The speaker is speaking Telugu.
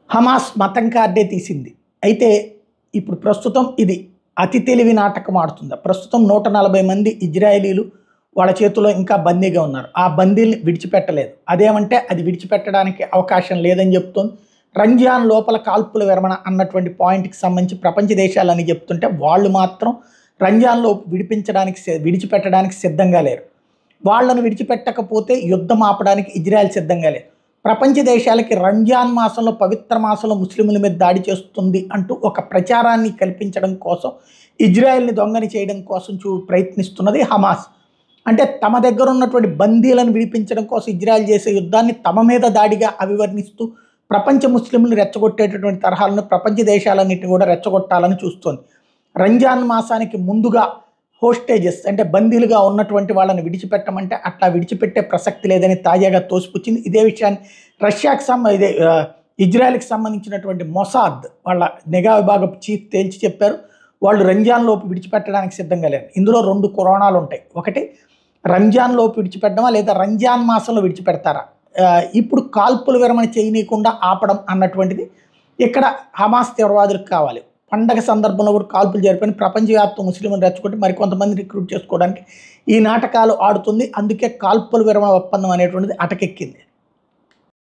హమాస్ మతం కార్డే తీసింది అయితే ఇప్పుడు ప్రస్తుతం ఇది అతి తెలివి నాటకం ఆడుతుంది ప్రస్తుతం నూట నలభై మంది ఇజ్రాయేలీలు వాళ్ళ చేతిలో ఇంకా బందీగా ఉన్నారు ఆ బందీల్ని విడిచిపెట్టలేదు అదేమంటే అది విడిచిపెట్టడానికి అవకాశం లేదని చెప్తుంది రంజాన్ లోపల కాల్పుల విరమణ అన్నటువంటి పాయింట్కి సంబంధించి ప్రపంచ దేశాలని చెప్తుంటే వాళ్ళు మాత్రం రంజాన్లో విడిపించడానికి సి- విడిచిపెట్టడానికి సిద్ధంగా లేరు వాళ్ళను విడిచిపెట్టకపోతే యుద్ధం ఆపడానికి ఇజ్రాయెల్ సిద్ధంగా లేదు ప్రపంచ దేశాలకి రంజాన్ మాసంలో పవిత్ర మాసంలో ముస్లింల మీద దాడి చేస్తుంది అంటూ ఒక ప్రచారాన్ని కల్పించడం కోసం ఇజ్రాయెల్ని దొంగని చేయడం కోసం చూ ప్రయత్నిస్తున్నది హమాస్ అంటే తమ దగ్గర ఉన్నటువంటి బందీలను విడిపించడం కోసం ఇజ్రాయెల్ చేసే యుద్ధాన్ని తమ మీద దాడిగా అభివర్ణిస్తూ ప్రపంచ ముస్లింలు రెచ్చగొట్టేటటువంటి తరహాలను ప్రపంచ దేశాలన్నింటినీ కూడా రెచ్చగొట్టాలని చూస్తోంది రంజాన్ మాసానికి ముందుగా హోస్టేజెస్ అంటే బందీలుగా ఉన్నటువంటి వాళ్ళని విడిచిపెట్టమంటే అట్లా విడిచిపెట్టే ప్రసక్తి లేదని తాజాగా తోసిపుచ్చింది ఇదే విషయాన్ని రష్యాకి సంబ ఇదే ఆ, ఇజ్రాయెల్కి సంబంధించినటువంటి మొసాద్ వాళ్ళ నిఘా విభాగం చీఫ్ తేల్చి చెప్పారు వాళ్ళు రంజాన్ లోపు విడిచిపెట్టడానికి సిద్ధంగా లేరు ఇందులో రెండు కొరోనాలు ఉంటాయి ఒకటి రంజాన్ లోపు విడిచిపెట్టడమా లేదా రంజాన్ మాసంలో విడిచిపెడతారా ఆ, ఇప్పుడు కాల్పుల విరమణ చేయనీయకుండా ఆపడం అన్నటువంటిది ఇక్కడ హమాస్ తీవ్రవాదులకు కావాలి పండగ సందర్భంలో కూడా కాల్పులు జరిపిన ప్రపంచవ్యాప్తం ముస్లింలు రెచ్చగొట్టి మరికొంతమంది రిక్రూట్ చేసుకోవడానికి ఈ నాటకాలు ఆడుతుంది అందుకే కాల్పుల విరమణ ఒప్పందం అనేటువంటిది అటకెక్కింది